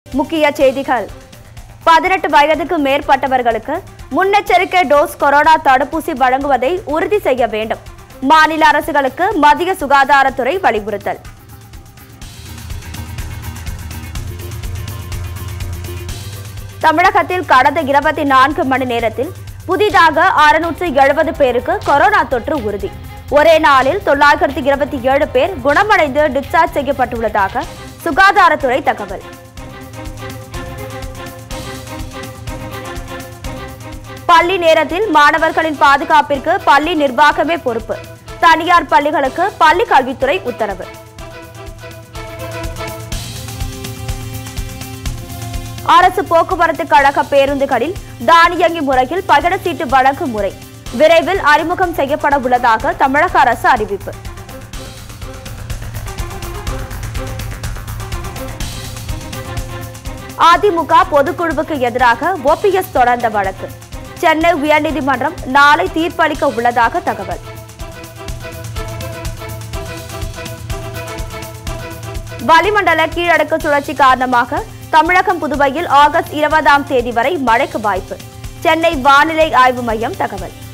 முக்கிய செய்திகள் பதினெட்டு வயதுக்கு மேற்பட்டவர்களுக்கு முன்னெச்சரிக்கை டோஸ் கொரோனா தடுப்பூசி வழங்குவதை உறுதி செய்ய வேண்டும் மாநில அரசுகளுக்கு மத்திய சுகாதாரத்துறை வலியுறுத்தல் தமிழகத்தில் கடந்த இருபத்தி நான்கு மணி நேரத்தில் புதிதாக அறுநூற்று எழுபது பேருக்கு கொரோனா தொற்று உறுதி ஒரே நாளில் தொள்ளாயிரத்தி இருபத்தி ஏழு பேர் குணமடைந்து டிஸ்சார்ஜ் செய்யப்பட்டுள்ளதாக சுகாதாரத்துறை தகவல் பள்ளி நேரத்தில் மாணவர்களின் பாதுகாப்பிற்கு பள்ளி நிர்வாகமே பொறுப்பு தனியார் பள்ளிகளுக்கு பள்ளி கல்வித்துறை உத்தரவு அரசு போக்குவரத்து கழக பேருந்துகளில் தானியங்கி முறையில் பயண சீட்டு வழங்கும் முறை விரைவில் அறிமுகம் செய்யப்பட உள்ளதாக தமிழக அரசு அறிவிப்பு அதிமுக பொதுக்குழுவுக்கு எதிராக ஓபிஎஸ் தொடர்ந்த வழக்கு சென்னை உயர்நீதிமன்றம் நாளை தீர்ப்பளிக்க உள்ளதாக தகவல் வளிமண்டல கீழடுக்கு சுழற்சி காரணமாக தமிழகம் புதுவையில் ஆகஸ்ட் இருபதாம் தேதி வரை மழைக்கு வாய்ப்பு சென்னை வானிலை ஆய்வு மையம் தகவல்